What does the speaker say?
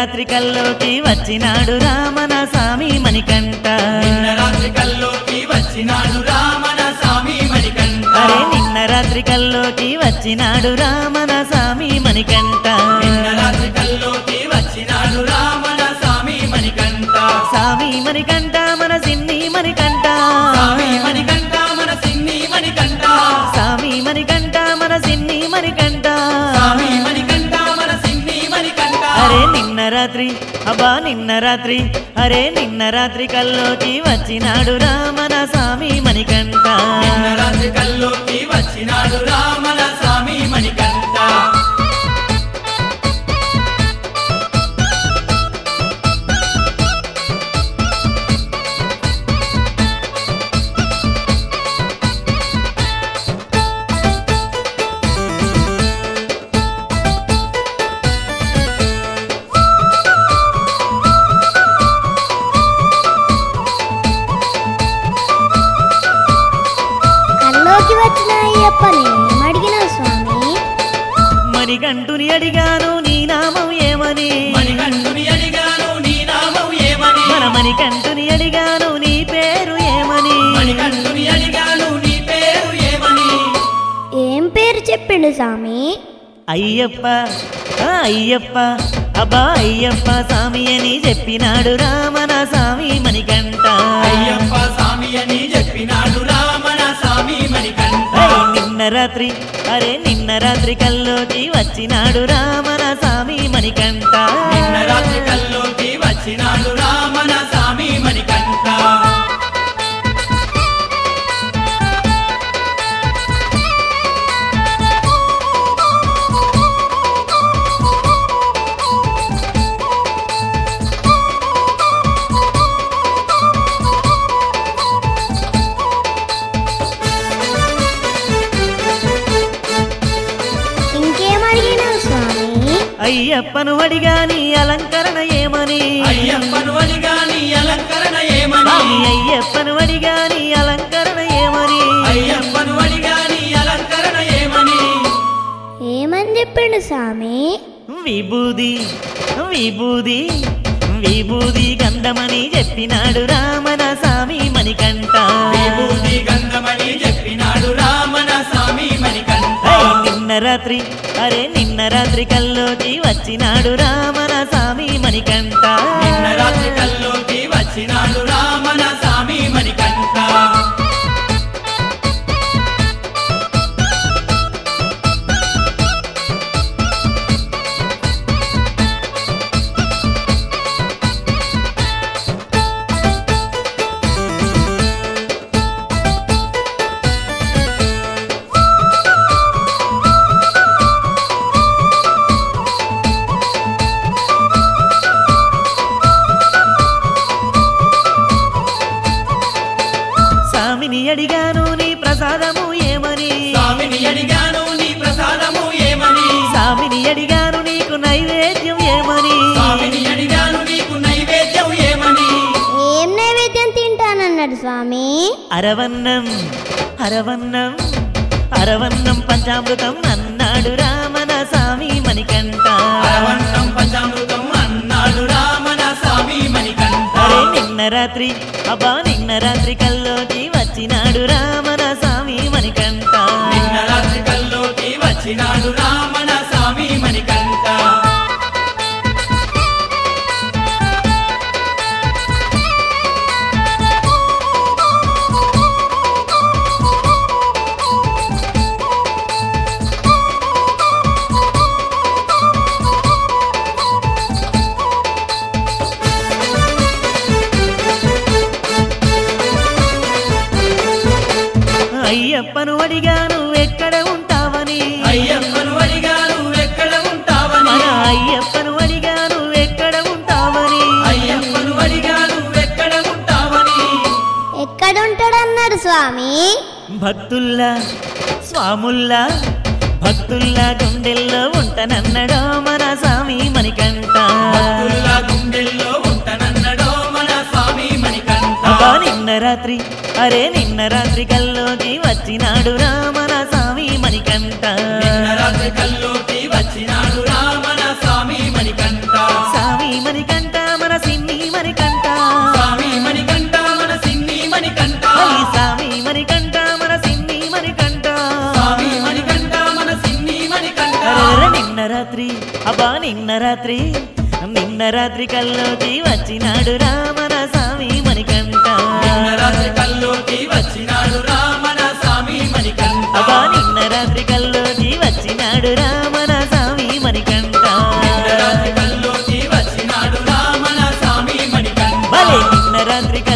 రాత్రి కల్లోకి వచ్చినాడు రామన స్వామి మణికంఠ నిన్న రాత్రి కల్లోకి వచ్చినాడు రామన స్వామి మణికంఠ అరే నిన్న రాత్రి కల్లోకి వచ్చినాడు రామన స్వామి మణికంఠ నిన్న రాత్రి కల్లోకి వచ్చినాడు రామన స్వామి మణికంఠ స్వామి మణికంఠ మన సిన్ని మణికంఠ స్వామి మణికంఠ మన సిన్ని మణికంఠ స్వామి మణికంఠ మన సిన్ని మణికంఠ స్వామి మణికంఠ మన సిన్ని మణికంఠ అరే నిన్న రాత్రి అబ్బా నిన్న రాత్రి అరే నిన్న రాత్రి కల్లోకి వచ్చినాడు రామన స్వామి మణికంఠ నిన్న రాత్రి కల్లోకి వచ్చినాడు రామన స్వామి మణికంఠ కల్లోకి వచ్చిన అయ్యప్పని ఏమడిగిన స్వామి మణికంఠుని అడిగాను నీ నామం ఏమని మణికంఠుని అడిగాను నీ నామం ఏమని మన మణికంఠుని అడిగాను నీ పేరు ఏమని మణికంఠుని అడిగాను నీ పేరు ఏమని ఏం పేరు చెప్పిండు స్వామి అయ్యప్ప ఆ అయ్యప్ప అబ్బా అయ్యప్ప స్వామి అని చెప్పినాడు రామన స్వామి మణికంఠ అయ్యప్ప స్వామి అని చెప్పినాడు రామన స్వామి మణికంఠ ఏయ్, నిన్న రాత్రి అరే నిన్న రాత్రి కల్లోకి వచ్చినాడు రామన స్వామి మణికంఠ నిన్న రాత్రి కల్లోకి వచ్చినాడు రామన స్వామి మణికంఠ ఇంకేం అడిగినావు స్వామి అయ్యప్పను అడిగాని అలంకరణ ఏమని అయ్యప్పను అడిగాని అలంకరణ ఏమని స్వామి అయ్యప్పను అడిగాని అలంకరణ ఏమని అయ్యప్పను అడిగాని అలంకరణ ఏమని ఏమని చెప్పిండు స్వామి విభూది విభూది విభూది గంధమని చెప్పినాడు రామన స్వామి మణికంఠ విభూతి గంధమని చెప్పినాడు రామన స్వామి మణికంఠ ఏయ్, నిన్న రాత్రి అరే నిన్న రాత్రి కల్లోకి వచ్చినాడు రామన స్వామి మణికంఠ నిన్న రాత్రి కల్లోకి వచ్చినాడు రామన స్వామి మణికంఠ స్వామిని అడిగాను నీ ప్రసాదము ఏమని స్వామిని అడిగాను నీ ప్రసాదము ఏమని స్వామిని అడిగాను నీకు నైవేద్యం ఏమని స్వామిని అడిగాను నీకు నైవేద్యం ఏమని ఏం నైవేద్యం తింటానన్నాడు స్వామి అరవన్నం అరవన్నం అరవన్నం పంచామృతం అన్నాడు రామన స్వామి మణికంఠ అరవన్నం పంచామృతం అన్నాడు రామన స్వామి మణికంఠ అరే నిన్న రాత్రి అబ్బా నిన్న రాత్రి కల్లోకి వచ్చినాడు రామన స్వామి మణికంఠ నిన్న రాత్రి కల్లోకి వచ్చినాడు రామన స్వామి మణికంఠ అయ్యప్పను అడిగాను ఎక్కడ ఉంటావని అయ్యప్పను అడిగాను ఎక్కడ ఉంటావని మన అయ్యప్పను అడిగాను ఎక్కడ ఉంటావని అయ్యప్పను అడిగాను ఎక్కడ ఉంటావని ఎక్కడుంటాడన్నాడు స్వామి భక్తుల్లా స్వాముల్లా భక్తుల్లా గుండెల్లో ఉంటానన్నడో మన స్వామి మణికంఠ భక్తుల్లా గుండెల్లో ఉంటనన్నడో మన స్వామి మణికంఠ అబ్బా నిన్న రాత్రి అరే నిన్న రాత్రి కల్లోకి వచ్చినాడు రామన స్వామి మణికంఠ నిన్న రాత్రి కల్లోకి వచ్చినాడు రామన స్వామి మణికంఠ స్వామి నిన్న రాత్రి నిన్న రాత్రి కల్లోకి వచ్చినాడు రామన స్వామి మణికంఠ నిన్న రాత్రి కల్లోకి వచ్చినాడు రామన స్వామి మణికంఠ అబ్బా నిన్న రాత్రి కల్లోకి వచ్చినాడు రామన స్వామి మణికంఠ నిన్న రాత్రి కల్లోకి వచ్చినాడు రామన స్వామి మణికంఠ భలే నిన్న రాత్రి